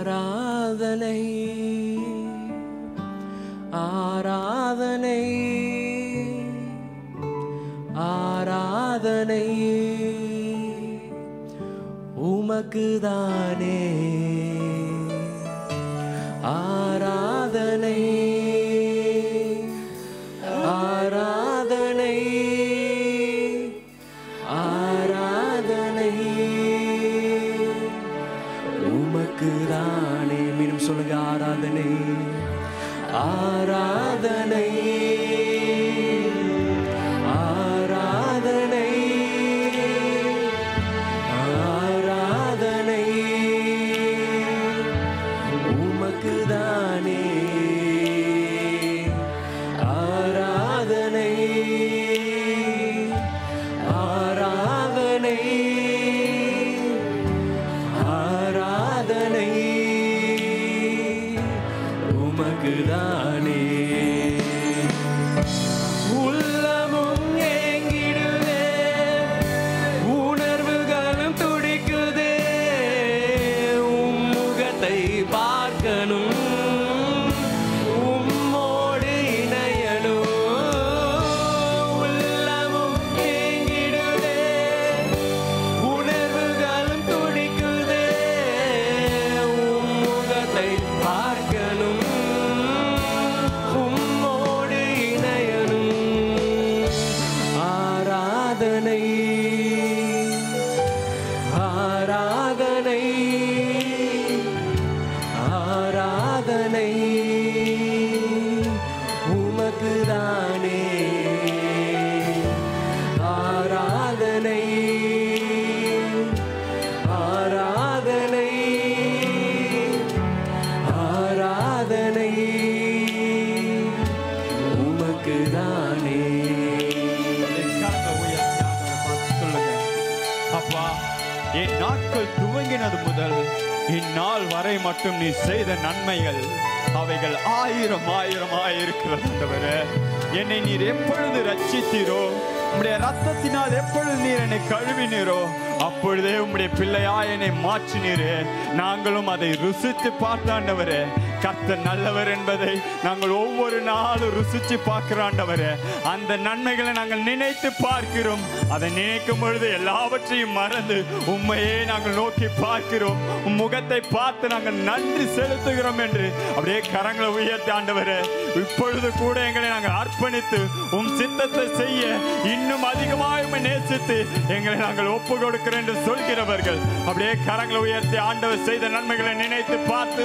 ஆராதனை ஆராதனை ஆராதனை உமக்குதானே ஆராதனை ஆராதனை ஆராதனை உமக்குதானே மீண்டும் சொல்லுங்க ஆராதனை ஆராதனை ஆராதனை ஆராதனை உமக்குதானே ஆராதனை ஆராதனை ஆராதனை உமக்குதானே உள்ளமும் ஏங்கிடுதே உணர்வுகளும் துடிக்குதே உம் முகத்தை பார்க்கணும் உம்மோடு இணையணும் உள்ளமும் ஏங்கிடுதே உணர்வுகளும் துடிக்குதே உம் முகத்தை பார்க்கணும் உம்மோடு இணையணும் ஆராதனை ஆராதனை ஆராதனை உமக்குதானே ஆராதனை ஆராதனை ஆராதனை உமக்குதானே கரங்களை உயர்த்தி ஆண்டவரை பார்த்து சொல்லுங்க அப்பா என் நாட்கள் துவங்கினது முதல் இந்நாள் வரை மட்டும் நீ செய்த நன்மைகள் அவைகள் ஆயிரம் ஆயிரம் ஆயிருக்கிறது ஆண்டவரே என்னை நீர் எப்பொழுது ரட்சித்தீரோ உம்முடைய ரத்தத்தினால் எப்பொழுது நீர் என்னை கழுவினீரோ அப்பொழுதே உம்முடைய பிள்ளையா என்னை மாற்றினீரே நாங்களும் அதை ருசித்து பார்த்தாண்டவரே கர்த்தர் நல்லவர் என்பதை நாங்கள் ஒவ்வொரு நாளும் ருசிச்சு பார்க்கிறாண்டவரே அந்த நன்மைகளை நாங்கள் நினைத்து பார்க்கிறோம் அதை நினைக்கும் பொழுது எல்லாவற்றையும் மறந்து உண்மையே நாங்கள் நோக்கி பார்க்கிறோம் உம் முகத்தை பார்த்து நாங்கள் நன்றி செலுத்துகிறோம் என்று அப்படியே கரங்களை உயர்த்தி ஆண்டவரே இப்பொழுது கூட எங்களை நாங்கள் அர்ப்பணித்து உம் சித்தத்தை செய்ய இன்னும் அதிகமாக உம்மை நேசித்து எங்களை நாங்கள் ஒப்பு கொடுக்கிறோம் என்று சொல்கிறவர்கள் அப்படியே கரங்களை உயர்த்தி ஆண்டவர் செய்த நன்மைகளை நினைத்து பார்த்து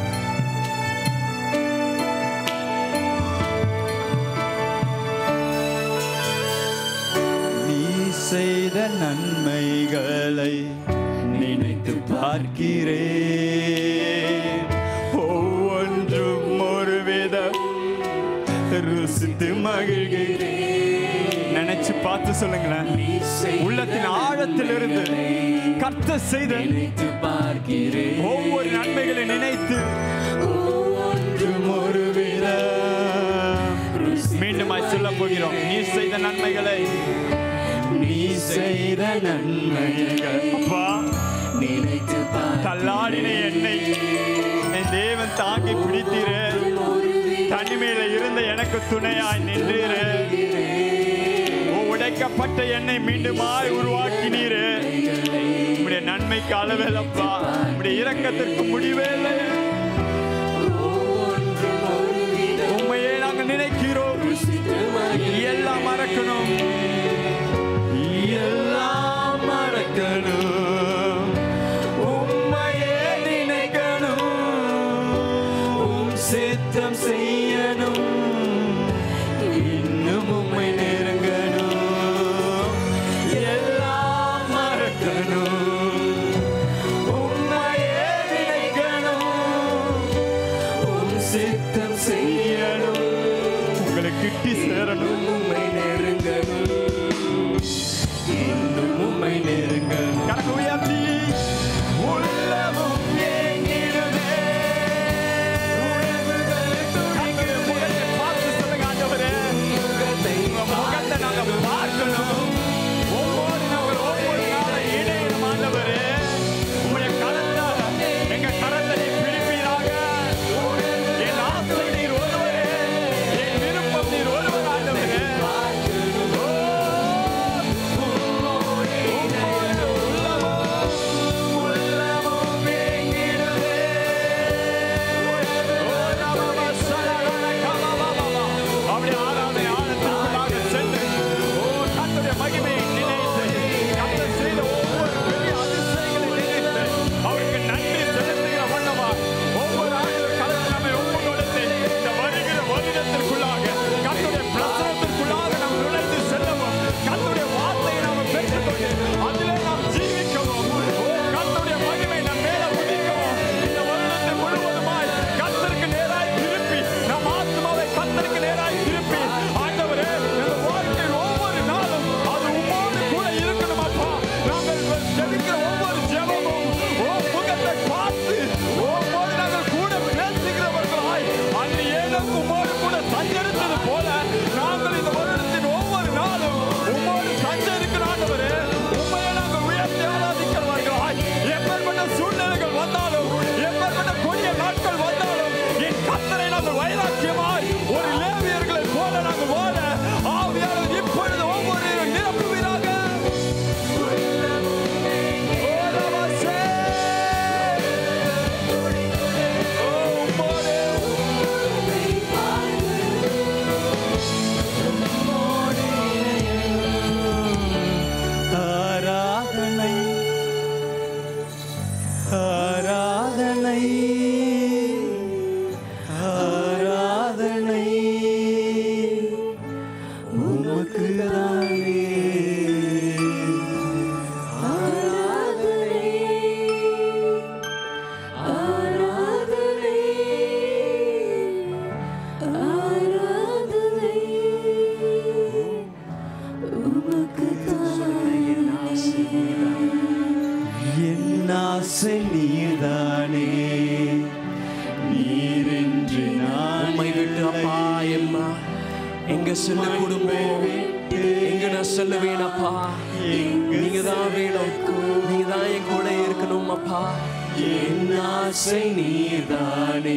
நீ செய்த நன்மைகளை நினைத்து பார்க்கிறேன் ஒவ்வொன்றும் ஒரு விதம் ருசித்து மகிழ்கிறேன் நினைச்சு பார்த்து சொல்லுங்களேன் உள்ளத்தின் ஆழத்திலிருந்து கர்த்த செய்த நினைத்து பார்க்கிறேன் ஒவ்வொரு நன்மைகளை நினைத்து ஒவ்வொன்றும் ஒரு விதம் மீண்டுமாய் சொல்ல போகிறோம் நீ செய்த நன்மைகளை நீ செய்த நன்மைகள் அப்பா நினைத்து தள்ளாடின என்னை என் தேவன் தாங்கி பிடித்தீரே தனிமையில இருந்த எனக்கு துணையாய் நின்றீரே ஓ, உடைக்கப்பட்ட என்னை மீண்டுமாய் உருவாக்கினீரே உம்முடைய நன்மைக்கு அளவேலப்பா உம்முடைய இரக்கத்திற்கு முடிவே இல்லை உண்மையே நாங்கள் நினைக்கிறோம் எல்லாம் மறக்கணும் எல்லாம் மறக்கணும் உண்மையே நினைக்கணும் உம் சித்தம் செய்யணும் இன்னும் உம்மை நெருங்கணும் எல்லாம் மறக்கணும் உண்மையே நினைக்கணும் ஆராதனை ஆராதனை உமக்கு தானே ஆராதனை ஆராதனை ஆராதனை உமக்கு என் ஆசை என் ஆசை நீர்தானே நீரென்று நான் உம்மை விட்டு அப்பா எம்மா எங்க செல்ல குடும்பம் எங்க நான் செல்லுவேன் அப்பா நீங்க தான் வேணும் நீங்க தான் என் கூட இருக்கணும் அப்பா என் ஆசை நீர்தானே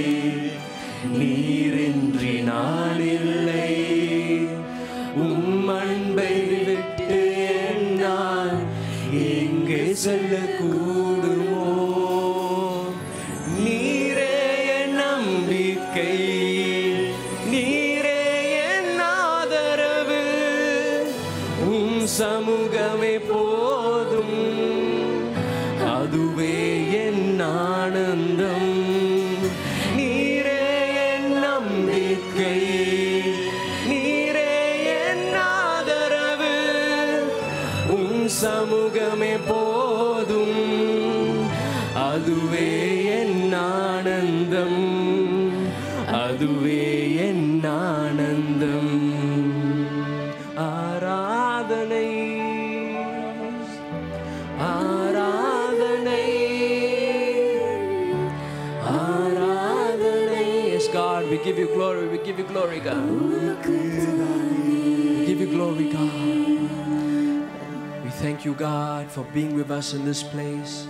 நீரின்றி நான் இல்லை உம் அன்பை விட்டு நான் எங்கே செல்ல கூடுமோ நீரே என் நம்பிக்கை நீரே என் ஆதரவு உம் சமூகமே போதும் அதுவே என் ஆனந்தம் நீரே என் நம்பிக்கை நீரே என் ஆதரவு உம் சமூகமே போதும் அதுவே என் ஆனந்தம் அதுவே என் ஆனந்தம் ஆராதனை ஆராதனை ஆராதனை Yes, God, we give you glory, we give you glory, God. We give you glory, God. We thank you, God, for being with us in this place.